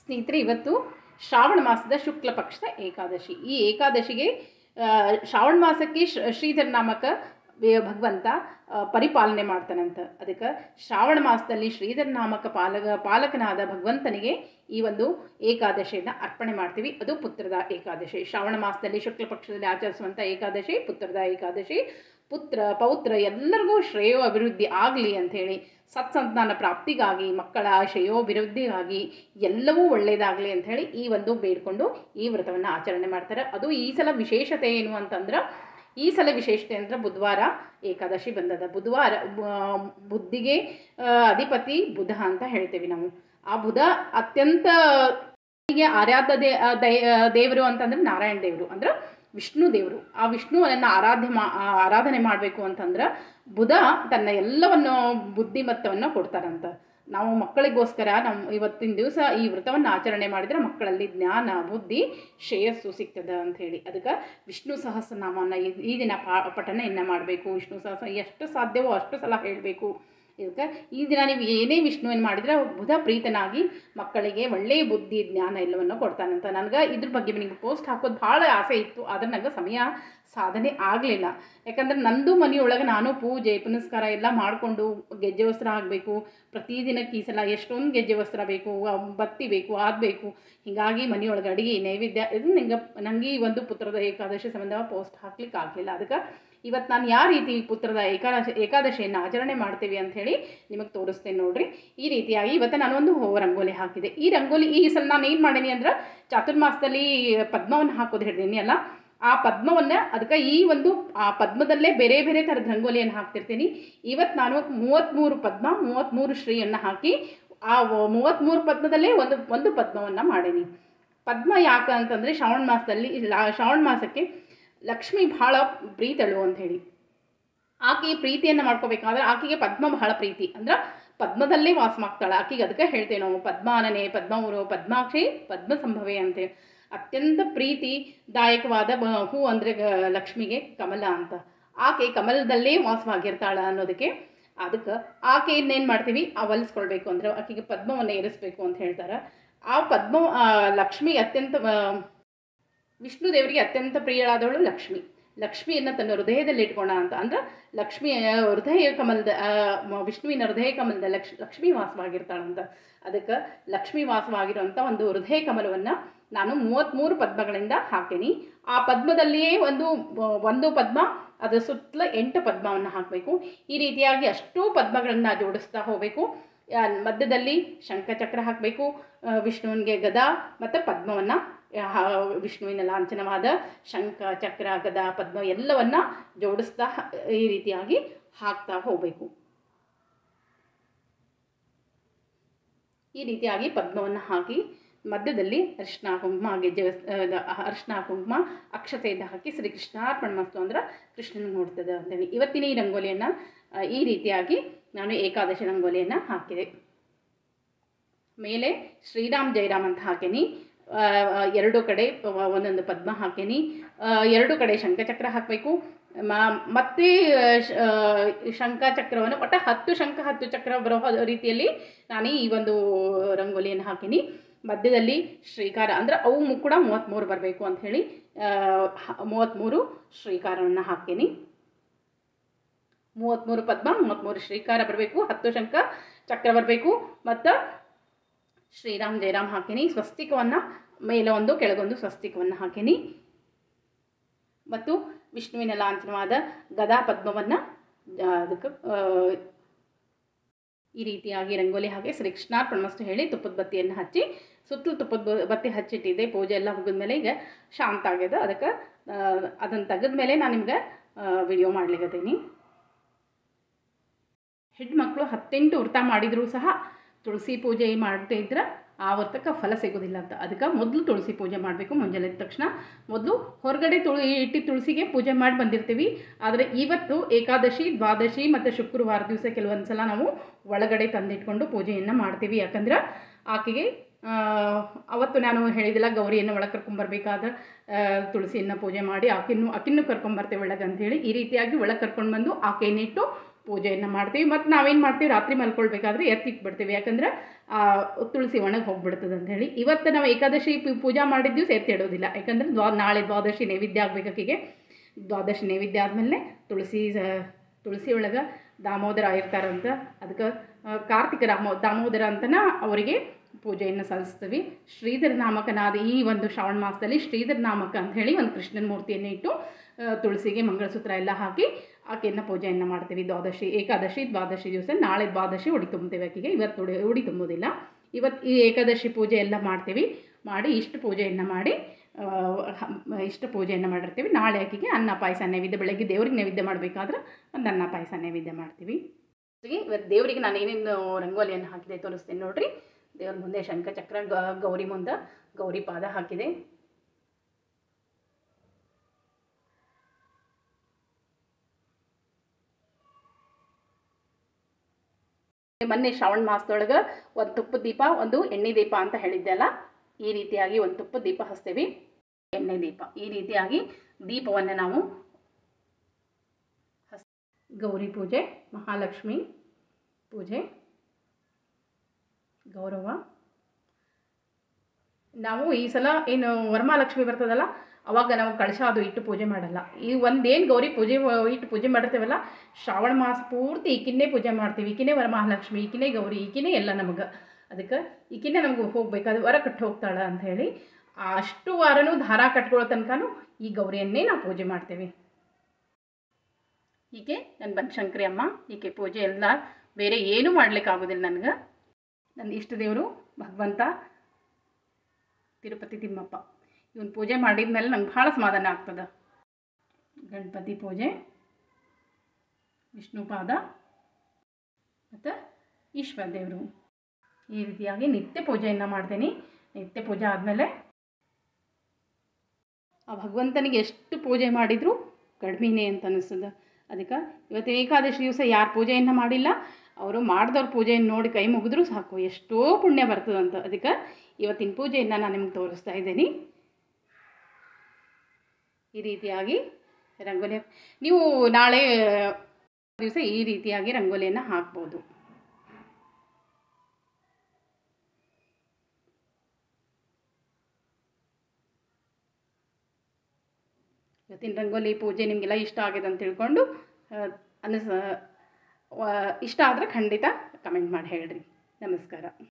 ಸ್ನೇಹಿತರೆ ಇವತ್ತು ಶ್ರಾವಣ ಮಾಸದ ಶುಕ್ಲ ಪಕ್ಷದ ಏಕಾದಶಿ ಈ ಏಕಾದಶಿಗೆ ಆ, ಶ್ರಾವಣ ಮಾಸಕ್ಕೆ ಶ್ರ- ಶ್ರೀಧರ ನಾಮಕ ವೆ- ಭಗವಂತ ಆ, ಪರಿಪಾಲನೆ ಮಾಡ್ತಾನಂತ ಅದಕ್ಕೆ ಶ್ರಾವಣ ಮಾಸದಲ್ಲಿ ಶ್ರೀಧರ ನಾಮಕ ಪಾಲಕ ಪಾಲಕನಾದ ಭಗವಂತನಿಗೆ ಈ ಒಂದು ಏಕಾದಶಿಯನ್ನು ಅರ್ಪಣೆ ಮಾಡ್ತೀವಿ ಅದು ಪುತ್ರದ ಏಕಾದಶಿ ಶ್ರಾವಣ ಮಾಸದಲ್ಲಿ ಶುಕ್ಲ ಪಕ್ಷದಲ್ಲಿ ಆಚರಿಸುವಂಥ ಏಕಾದಶಿ ಪುತ್ರದ ಏಕಾದಶಿ ಪುತ್ರ ಪೌತ್ರ ಎಲ್ಲರಿಗೂ ಶ್ರೇಯೋ ಅಭಿವೃದ್ಧಿ ಆಗಲಿ ಅಂಥೇಳಿ ಸತ್ಸಂತಾನ ಪ್ರಾಪ್ತಿಗಾಗಿ ಮಕ್ಕಳ ಶ್ರೇಯೋಭಿವೃದ್ಧಿಗಾಗಿ ಎಲ್ಲವೂ ಒಳ್ಳೆಯದಾಗಲಿ ಅಂಥೇಳಿ ಈ ಒಂದು ಬೇಡ್ಕೊಂಡು ಈ ವ್ರತವನ್ನು ಆಚರಣೆ ಮಾಡ್ತಾರೆ ಅದು ಈ ಸಲ ವಿಶೇಷತೆ ಏನು ಅಂತಂದ್ರೆ ಈ ಸಲ ವಿಶೇಷತೆ ಅಂದ್ರೆ ಬುಧವಾರ ಏಕಾದಶಿ ಬಂದದ ಬುಧವಾರ ಬ- ಬುದ್ಧಿಗೆ ಆ, ಅಧಿಪತಿ ಬುಧ ಅಂತ ಹೇಳ್ತೇವೆ ನಾವು ಆ ಬುಧ ಅತ್ಯಂತ ಹೀಗೆ ಆರಾಧ್ಯ ದೇ ಆ, ದೈ- ಆ, ದೇವರು ಅಂತಂದ್ರೆ ನಾರಾಯಣ ದೇವರು ಅಂದ್ರೆ ವಿಷ್ಣು ದೇವರು ಆ ವಿಷ್ಣುವನ್ನ ಆರಾಧ್ಯ ಮಾ ಆ, ಆರಾಧನೆ ಮಾಡಬೇಕು ಅಂತಂದ್ರೆ ಬುಧ ತನ್ನ ಎಲ್ಲವನ್ನು ಬುದ್ಧಿಮತ್ತವನ್ನು ಕೊಡ್ತಾರಂತ ನಾವು ಮಕ್ಕಳಿಗೋಸ್ಕರ ನಮ್ಮ ಇವತ್ತಿನ ದಿವಸ ಈ ವ್ರತವನ್ನು ಆಚರಣೆ ಮಾಡಿದರೆ ಮಕ್ಕಳಲ್ಲಿ ಜ್ಞಾನ ಬುದ್ಧಿ ಶ್ರೇಯಸ್ಸು ಸಿಗ್ತದೆ ಅಂತ ಹೇಳಿ ಅದಕ್ಕೆ ವಿಷ್ಣು ಸಹಸ್ರನಾಮವನ್ನು ಈ ಈ ದಿನ ಪಾ ಪಠಣೆಯನ್ನು ಮಾಡಬೇಕು ವಿಷ್ಣು ಸಹಸ್ರ ಎಷ್ಟು ಸಾಧ್ಯವೋ ಅಷ್ಟು ಸಲ ಹೇಳಬೇಕು ಇದಕ್ಕೆ ಈ ದಿನ ನೀವು ಏನೇ ವಿಷ್ಣುವನ್ನು ಮಾಡಿದರೆ ಬುಧ ಪ್ರೀತನಾಗಿ ಮಕ್ಕಳಿಗೆ ಒಳ್ಳೆಯ ಬುದ್ಧಿ ಜ್ಞಾನ ಎಲ್ಲವನ್ನು ಕೊಡ್ತಾನಂತ ನನಗೆ ಇದ್ರ ಬಗ್ಗೆ ನಿಮಗೆ ಪೋಸ್ಟ್ ಹಾಕೋದು ಭಾಳ ಆಸೆ ಇತ್ತು ಆದರೆ ನನಗೆ ಸಮಯ ಸಾಧನೆ ಆಗಲಿಲ್ಲ ಯಾಕಂದ್ರೆ ನಂದು ಮನೆಯೊಳಗೆ ನಾನು ಪೂಜೆ ಪುನಸ್ಕಾರ ಎಲ್ಲ ಮಾಡಿಕೊಂಡು ಗೆಜ್ಜೆ ವಸ್ತ್ರ ಆಗಬೇಕು ಪ್ರತಿದಿನಕ್ಕೆ ಈ ಸಲ ಎಷ್ಟೊಂದು ಗೆಜ್ಜೆ ವಸ್ತ್ರ ಬೇಕು ಆ, ಬತ್ತಿ ಬೇಕು ಅದು ಬೇಕು ಹೀಗಾಗಿ ಮನೆಯೊಳಗೆ ಅಡುಗೆ ನೈವೇದ್ಯ ಇದು ನಿಂಗೆ ನನಗೆ ಈ ಒಂದು ಪುತ್ರದ ಏಕಾದಶಿ ಸಂಬಂಧ ಪೋಸ್ಟ್ ಹಾಕ್ಲಿಕ್ಕೆ ಆಗಲಿಲ್ಲ ಅದಕ್ಕೆ ಇವತ್ತು ನಾನು ಯಾವ ರೀತಿ ಪುತ್ರದ ಏಕಾದಶಿ ಏಕಾದಶಿಯನ್ನು ಆಚರಣೆ ಮಾಡ್ತೀವಿ ಅಂಥೇಳಿ ನಿಮಗೆ ತೋರಿಸ್ತೇನೆ ನೋಡ್ರಿ ಈ ರೀತಿಯಾಗಿ ಇವತ್ತು ನಾನು ಒಂದು ಹೋ ರಂಗೋಲಿ ಹಾಕಿದೆ ಈ ರಂಗೋಲಿ ಈ ಸಲ ನಾನು ಏನು ಮಾಡೀನಿ ಅಂದ್ರೆ ಚಾತುರ್ಮಾಸದಲ್ಲಿ ಪದ್ಮವನ್ನು ಹಾಕೋದು ಹೇಳಿದ್ದೀನಿ ಅಲ್ಲ ಆ ಪದ್ಮವನ್ನು ಅದಕ್ಕೆ ಈ ಒಂದು ಆ ಪದ್ಮದಲ್ಲೇ ಬೇರೆ ಬೇರೆ ಥರದ ರಂಗೋಲಿಯನ್ನು ಹಾಕ್ತಿರ್ತೀನಿ ಇವತ್ತು ನಾನು ಮೂವತ್ತ್ಮೂರು ಪದ್ಮ ಮೂವತ್ತ್ಮೂರು ಶ್ರೀಯನ್ನು ಹಾಕಿ ಆ ವ- ಮೂವತ್ತ್ಮೂರು ಪದ್ಮದಲ್ಲೇ ಒಂದು ಒಂದು ಪದ್ಮವನ್ನು ಮಾಡೀನಿ ಪದ್ಮ ಯಾಕೆ ಅಂತಂದರೆ ಶ್ರಾವಣ ಮಾಸದಲ್ಲಿ ಲಾ ಶ್ರಾವಣ ಮಾಸಕ್ಕೆ ಲಕ್ಷ್ಮಿ ಬಹಳ ಪ್ರೀತಳು ಅಂತ ಹೇಳಿ ಆಕೆ ಈ ಪ್ರೀತಿಯನ್ನು ಮಾಡ್ಕೋಬೇಕಾದ್ರೆ ಆಕೆಗೆ ಪದ್ಮ ಬಹಳ ಪ್ರೀತಿ ಅಂದ್ರೆ ಪದ್ಮದಲ್ಲೇ ವಾಸ ಮಾಡ್ತಾಳೆ ಆಕೆಗೆ ಅದಕ್ಕೆ ಹೇಳ್ತೇವೆ ನಾವು ಪದ್ಮಾನನೆ ಪದ್ಮವರು ಪದ್ಮಾಕ್ಷಿ ಪದ್ಮ ಸಂಭವೆ ಅಂತೇಳಿ ಅತ್ಯಂತ ಪ್ರೀತಿದಾಯಕವಾದ ಬ- ಹೂ ಅಂದರೆ ಗ- ಲಕ್ಷ್ಮಿಗೆ ಕಮಲ ಅಂತ ಆಕೆ ಕಮಲದಲ್ಲೇ ವಾಸವಾಗಿರ್ತಾಳ ಅನ್ನೋದಕ್ಕೆ ಅದಕ್ಕೆ ಆಕೆ ಇನ್ನೇನು ಮಾಡ್ತೀವಿ ಆ ಹೊಲಿಸ್ಕೊಳ್ಬೇಕು ಅಂದ್ರೆ ಆಕೆಗೆ ಪದ್ಮವನ್ನು ಏರಿಸ್ಬೇಕು ಅಂತ ಹೇಳ್ತಾರೆ ಆ ಪದ್ಮ ಆ, ಲಕ್ಷ್ಮಿ ಅತ್ಯಂತ ಆ, ವಿಷ್ಣು ದೇವರಿಗೆ ಅತ್ಯಂತ ಪ್ರಿಯಳಾದವಳು ಲಕ್ಷ್ಮಿ ಲಕ್ಷ್ಮಿಯನ್ನು ತನ್ನ ಹೃದಯದಲ್ಲಿ ಇಟ್ಕೋಣ ಅಂತ ಅಂದ್ರೆ ಲಕ್ಷ್ಮಿಯ ಹೃದಯ ಕಮಲದ ಆ, ಮ- ವಿಷ್ಣುವಿನ ಹೃದಯ ಕಮಲದ ಲಕ್ಷ್ ಲಕ್ಷ್ಮಿ ವಾಸವಾಗಿರ್ತಾಳಂತ ಅದಕ್ಕೆ ಲಕ್ಷ್ಮಿ ವಾಸವಾಗಿರುವಂಥ ಒಂದು ಹೃದಯ ಕಮಲವನ್ನು ನಾನು ಮೂವತ್ತ್ಮೂರು ಪದ್ಮಗಳಿಂದ ಹಾಕ್ತೀನಿ ಆ ಪದ್ಮದಲ್ಲಿಯೇ ಒಂದು ಒಂದು ಪದ್ಮ ಅದರ ಸುತ್ತಲ ಎಂಟು ಪದ್ಮವನ್ನು ಹಾಕಬೇಕು ಈ ರೀತಿಯಾಗಿ ಅಷ್ಟೂ ಪದ್ಮಗಳನ್ನು ಜೋಡಿಸ್ತಾ ಹೋಗಬೇಕು ಆ, ಮಧ್ಯದಲ್ಲಿ ಶಂಖಚಕ್ರ ಹಾಕಬೇಕು ವಿಷ್ಣುವಿಗೆ ಗದಾ ಮತ್ತು ಪದ್ಮವನ್ನು ವಿಷ್ಣುವಿನ ಲಾಂಛನವಾದ ಶಂಖ ಚಕ್ರ ಗದಾ ಪದ್ಮ ಎಲ್ಲವನ್ನ ಜೋಡಿಸ್ತಾ ಹ- ಈ ರೀತಿಯಾಗಿ ಹಾಕ್ತಾ ಹೋಗಬೇಕು ಈ ರೀತಿಯಾಗಿ ಪದ್ಮವನ್ನು ಹಾಕಿ ಮಧ್ಯದಲ್ಲಿ ಅರಿಶಿನ ಕುಂಕುಮ ಗೆಜ್ಜೆ ವಸ್- ಆ, ದ- ಅರಿಶಿನ ಕುಂಕುಮ ಅಕ್ಷತೆಯಿಂದ ಹಾಕಿ ಶ್ರೀ ಕೃಷ್ಣಾರ್ಪಣ ಮಸ್ತು ಅಂದ್ರೆ ಕೃಷ್ಣನ ನೋಡ್ತದೆ ಅಂತೇಳಿ ಇವತ್ತಿನ ಈ ರಂಗೋಲಿಯನ್ನು ಆ, ಈ ರೀತಿಯಾಗಿ ನಾನು ಏಕಾದಶಿ ರಂಗೋಲಿಯನ್ನು ಹಾಕಿದೆ ಮೇಲೆ ಶ್ರೀರಾಮ್ ಜಯರಾಮ್ ಅಂತ ಹಾಕೀನಿ ಆ, ಆ, ಎರಡು ಕಡೆ ವ- ಒಂದೊಂದು ಪದ್ಮ ಹಾಕೀನಿ ಆ, ಎರಡು ಕಡೆ ಶಂಖಚಕ್ರ ಹಾಕಬೇಕು ಮತ್ತೆ ಆ, ಶ- ಆ, ಶಂಖಚಕ್ರವನ್ನು ಒಟ್ಟು ಹತ್ತು ಶಂಖ ಹತ್ತು ಚಕ್ರ ಬರೋ ಹ- ರೀತಿಯಲ್ಲಿ ನಾನು ಈ ಒಂದು ರಂಗೋಲಿಯನ್ನು ಹಾಕೀನಿ ಮಧ್ಯದಲ್ಲಿ ಶ್ರೀಕಾರ ಅಂದರೆ ಅವು ಮು- ಕೂಡ ಮೂವತ್ತ್ಮೂರು ಬರಬೇಕು ಅಂತ ಹೇಳಿ ಆ, ಹ- ಮೂವತ್ತ್ಮೂರು ಶ್ರೀಕಾರವನ್ನು ಹಾಕೀನಿ ಮೂವತ್ತ್ಮೂರು ಪದ್ಮ ಮೂವತ್ತ್ಮೂರು ಶ್ರೀಕಾರ ಬರಬೇಕು ಹತ್ತು ಶಂಖ ಚಕ್ರ ಬರಬೇಕು ಮತ್ತು ಶ್ರೀರಾಮ್ ಜಯರಾಮ್ ಹಾಕೀನಿ ಸ್ವಸ್ತಿಕವನ್ನು ಮೇಲೆ ಒಂದು ಕೆಳಗೊಂದು ಸ್ವಸ್ತಿಕವನ್ನು ಹಾಕೀನಿ ಮತ್ತು ವಿಷ್ಣುವಿನ ಲಾಂಛನವಾದ ಗದಾ ಪದ್ಮವನ್ನು ಅದಕ್ಕೆ ಆ, ಈ ರೀತಿಯಾಗಿ ರಂಗೋಲಿ ಹಾಕಿ ಶ್ರೀ ಕೃಷ್ಣಾರ್ಪಣಮಸ್ತು ಹೇಳಿ ತುಪ್ಪದ ಬತ್ತಿಯನ್ನು ಹಚ್ಚಿ ಸುತ್ತಲೂ ತುಪ್ಪದ ಬ- ಬತ್ತಿ ಹಚ್ಚಿಟ್ಟಿದ್ದೆ ಪೂಜೆ ಎಲ್ಲ ಮುಗಿದ್ಮೇಲೆ ಈಗ ಶಾಂತ ಆಗ್ಯದ ಅದಕ್ಕೆ ಅದನ್ನು ತೆಗೆದ್ಮೇಲೆ ನಾನು ನಿಮ್ಗೆ ವಿಡಿಯೋ ಮಾಡ್ಲಿಕ್ಕತ್ತೀನಿ ಹೆಣ್ಮಕ್ಳು ಹತ್ತೆಂಟು ವ್ರತ ಮಾಡಿದರೂ ಸಹ ತುಳಸಿ ಪೂಜೆ ಮಾಡದೇ ಇದ್ರೆ ಆ ವ್ರತಕ್ಕೆ ಫಲ ಸಿಗೋದಿಲ್ಲ ಅಂತ ಅದಕ್ಕೆ ಮೊದಲು ತುಳಸಿ ಪೂಜೆ ಮಾಡಬೇಕು ಮುಂಜಾನೆ ಎದ್ದ ತಕ್ಷಣ ಮೊದಲು ಹೊರಗಡೆ ತುಳು ಇಟ್ಟಿ ತುಳಸಿಗೆ ಪೂಜೆ ಮಾಡಿ ಬಂದಿರ್ತೀವಿ ಆದರೆ ಇವತ್ತು ಏಕಾದಶಿ ದ್ವಾದಶಿ ಮತ್ತು ಶುಕ್ರವಾರ ದಿವಸ ಕೆಲವೊಂದು ಸಲ ನಾವು ಒಳಗಡೆ ತಂದಿಟ್ಕೊಂಡು ಪೂಜೆಯನ್ನು ಮಾಡ್ತೀವಿ ಯಾಕಂದ್ರೆ ಆಕೆಗೆ ಆ, ಅವತ್ತು ನಾನು ಹೇಳಿದಿಲ್ಲ ಗೌರಿಯನ್ನು ಒಳಗೆ ಕರ್ಕೊಂಬರ್ಬೇಕಾದ್ರೆ ತುಳಸಿಯನ್ನು ಪೂಜೆ ಮಾಡಿ ಆಕಿನ್ನು ಆಕಿನ್ನು ಕರ್ಕೊಂಬರ್ತೇವೆ ಒಳಗೆ ಅಂಥೇಳಿ ಈ ರೀತಿಯಾಗಿ ಒಳಗೆ ಕರ್ಕೊಂಡು ಬಂದು ಆಕೆಯನ್ನಿಟ್ಟು ಪೂಜೆಯನ್ನು ಮಾಡ್ತೀವಿ ಮತ್ತು ನಾವೇನು ಮಾಡ್ತೀವಿ ರಾತ್ರಿ ಮಲ್ಕೊಳ್ಬೇಕಾದ್ರೆ ಎತ್ತಿಟ್ಬಿಡ್ತೀವಿ ಯಾಕಂದ್ರೆ ಆ ತುಳಸಿ ಒಣಗಿ ಹೋಗ್ಬಿಡ್ತದೆ ಅಂತ ಹೇಳಿ ಇವತ್ತು ನಾವು ಏಕಾದಶಿ ಪೂ- ಪೂಜಾ ಮಾಡಿದ ದಿವಸ ಎತ್ತಿಡೋದಿಲ್ಲ ಯಾಕಂದ್ರೆ ದ್ವಾ ನಾಳೆ ದ್ವಾದಶಿ ನೈವೇದ್ಯ ಆಗ್ಬೇಕು ಆಕೆಗೆ ದ್ವಾದಶಿ ನೈವೇದ್ಯ ಆದಮೇಲೆ ತುಳಸಿ ಸ- ತುಳಸಿ ಒಳಗೆ ದಾಮೋದರ ಇರ್ತಾರಂತ ಅದಕ್ಕೆ ಆ, ಕಾರ್ತಿಕ ರಾಮೋ ದಾಮೋದರ ಅಂತನ ಅವರಿಗೆ ಪೂಜೆಯನ್ನು ಸಲ್ಲಿಸ್ತೀವಿ ಶ್ರೀಧರ ನಾಮಕನಾದ ಈ ಒಂದು ಶ್ರಾವಣ ಮಾಸದಲ್ಲಿ ಶ್ರೀಧರ ನಾಮಕ ಅಂತ ಹೇಳಿ ಒಂದು ಕೃಷ್ಣನ ಮೂರ್ತಿಯನ್ನು ಇಟ್ಟು ಆ, ತುಳಸಿಗೆ ಮಂಗಳಸೂತ್ರ ಎಲ್ಲ ಹಾಕಿ ಆಕೆಯನ್ನು ಪೂಜೆಯನ್ನು ಮಾಡ್ತೀವಿ ದ್ವಾದಶಿ ಏಕಾದಶಿ ದ್ವಾದಶಿ ದಿವಸ ನಾಳೆ ದ್ವಾದಶಿ ಉಡಿ ತುಂಬ್ತೀವಿ ಆಕೆಗೆ ಇವತ್ತು ಉಡಿ ಉಡಿ ತುಂಬೋದಿಲ್ಲ ಇವತ್ತು ಈ ಏಕಾದಶಿ ಪೂಜೆ ಎಲ್ಲ ಮಾಡ್ತೀವಿ ಮಾಡಿ ಇಷ್ಟು ಪೂಜೆಯನ್ನು ಮಾಡಿ ಆ, ಹ- ಇಷ್ಟು ಪೂಜೆಯನ್ನು ಮಾಡಿರ್ತೀವಿ ನಾಳೆ ಆಕೆಗೆ ಅನ್ನ ಪಾಯಸ ನೈವೇದ್ಯ ಬೆಳಗ್ಗೆ ದೇವ್ರಿಗೆ ನೈವೇದ್ಯ ಮಾಡಬೇಕಾದ್ರೆ ಒಂದು ಅನ್ನ ಪಾಯಸ ನೈವೇದ್ಯ ಮಾಡ್ತೀವಿ ಜೊತೆಗೆ ಇವತ್ತು ದೇವರಿಗೆ ನಾನು ಏನೇನು ರಂಗೋಲಿಯನ್ನು ಹಾಕಿದೆ ತೋರಿಸ್ತೀನಿ ನೋಡ್ರಿ ದೇವ್ರ ಮುಂದೆ ಶಂಖ ಚಕ್ರ ಗ- ಗೌರಿ ಮುಂದೆ ಗೌರಿ ಪಾದ ಹಾಕಿದೆ ಮೊನ್ನೆ ಶ್ರಾವಣ ಮಾಸದೊಳಗೆ ಒಂದು ತುಪ್ಪದ ದೀಪ ಒಂದು ಎಣ್ಣೆ ದೀಪ ಅಂತ ಹೇಳಿದ್ದೆ ಅಲ್ಲ ಈ ರೀತಿಯಾಗಿ ಒಂದು ತುಪ್ಪದ ದೀಪ ಹಚ್ತೇವೆ ಎಣ್ಣೆ ದೀಪ ಈ ರೀತಿಯಾಗಿ ದೀಪವನ್ನು ನಾವು ಹಸ್ ಗೌರಿ ಪೂಜೆ ಮಹಾಲಕ್ಷ್ಮಿ ಪೂಜೆ ಗೌರವ ನಾವು ಈ ಸಲ ಏನು ವರಮಹಾಲಕ್ಷ್ಮಿ ಬರ್ತದಲ್ಲ ಅವಾಗ ನಾವು ಕಳಶ ಅದು ಇಟ್ಟು ಪೂಜೆ ಮಾಡಲ್ಲ ಈ ಒಂದೇನು ಗೌರಿ ಪೂಜೆ ವ- ಇಟ್ಟು ಪೂಜೆ ಮಾಡಿರ್ತೇವಲ್ಲ ಶ್ರಾವಣ ಮಾಸ ಪೂರ್ತಿ ಈಕಿನ್ನೇ ಪೂಜೆ ಮಾಡ್ತೀವಿ ಈಕಿನೇ ವರಮಹಾಲಕ್ಷ್ಮಿ ಈಕಿನೇ ಗೌರಿ ಈಕಿನೇ ಎಲ್ಲ ನಮಗೆ ಅದಕ್ಕೆ ಈಕಿನೇ ನಮ್ಗೆ ಹೋಗ್ಬೇಕಾದ್ರೆ ವರ ಕಟ್ಟಿ ಹೋಗ್ತಾಳ ಅಂತ ಹೇಳಿ ಅಷ್ಟು ವಾರನೂ ದಾರ ಕಟ್ಕೊಳ್ಳೋ ತನಕನೂ ಈ ಗೌರಿಯನ್ನೇ ನಾವು ಪೂಜೆ ಮಾಡ್ತೇವೆ ಈಕೆ ನನ್ನ ಬನಶಂಕರಿ ಅಮ್ಮ ಈಕೆ ಪೂಜೆ ಎಲ್ಲ ಬೇರೆ ಏನೂ ಮಾಡ್ಲಿಕ್ಕೆ ಆಗೋದಿಲ್ಲ ನನಗೆ ನನ್ನ ಇಷ್ಟ ದೇವರು ಭಗವಂತ ತಿರುಪತಿ ತಿಮ್ಮಪ್ಪ ಇವನ್ ಪೂಜೆ ಮಾಡಿದ ಮೇಲೆ ನಂಗೆ ಭಾಳ ಸಮಾಧಾನ ಆಗ್ತದೆ ಗಣಪತಿ ಪೂಜೆ ವಿಷ್ಣು ಪಾದ ಮತ್ತು ಈಶ್ವರ ದೇವರು ಈ ರೀತಿಯಾಗಿ ನಿತ್ಯ ಪೂಜೆಯನ್ನು ಮಾಡ್ತೀನಿ ನಿತ್ಯ ಪೂಜೆ ಆದಮೇಲೆ ಆ ಭಗವಂತನಿಗೆ ಎಷ್ಟು ಪೂಜೆ ಮಾಡಿದರೂ ಕಡಿಮೆನೇ ಅಂತ ಅನಿಸ್ತದೆ ಅದಕ್ಕೆ ಇವತ್ತು ಏಕಾದಶಿ ದಿವಸ ಯಾರು ಪೂಜೆಯನ್ನು ಮಾಡಿಲ್ಲ ಅವರು ಮಾಡಿದವ್ರ ಪೂಜೆಯನ್ನು ನೋಡಿ ಕೈ ಮುಗಿದ್ರೂ ಸಾಕು ಎಷ್ಟೋ ಪುಣ್ಯ ಬರ್ತದಂತ ಅದಕ್ಕೆ ಇವತ್ತಿನ ಪೂಜೆಯನ್ನು ನಾನು ನಿಮ್ಗೆ ತೋರಿಸ್ತಾ ಇದ್ದೀನಿ ಈ ರೀತಿಯಾಗಿ ರಂಗೋಲಿ ನೀವು ನಾಳೆ ದಿವಸ ಈ ರೀತಿಯಾಗಿ ರಂಗೋಲಿಯನ್ನು ಹಾಕ್ಬೋದು ಇವತ್ತಿನ ರಂಗೋಲಿ ಪೂಜೆ ನಿಮಗೆಲ್ಲ ಇಷ್ಟ ಆಗಿದೆ ಅಂತ ತಿಳ್ಕೊಂಡು ಅನಿಸ್ ಇಷ್ಟ ಆದರೆ ಖಂಡಿತ ಕಮೆಂಟ್ ಮಾಡಿ ಹೇಳ್ರಿ ನಮಸ್ಕಾರ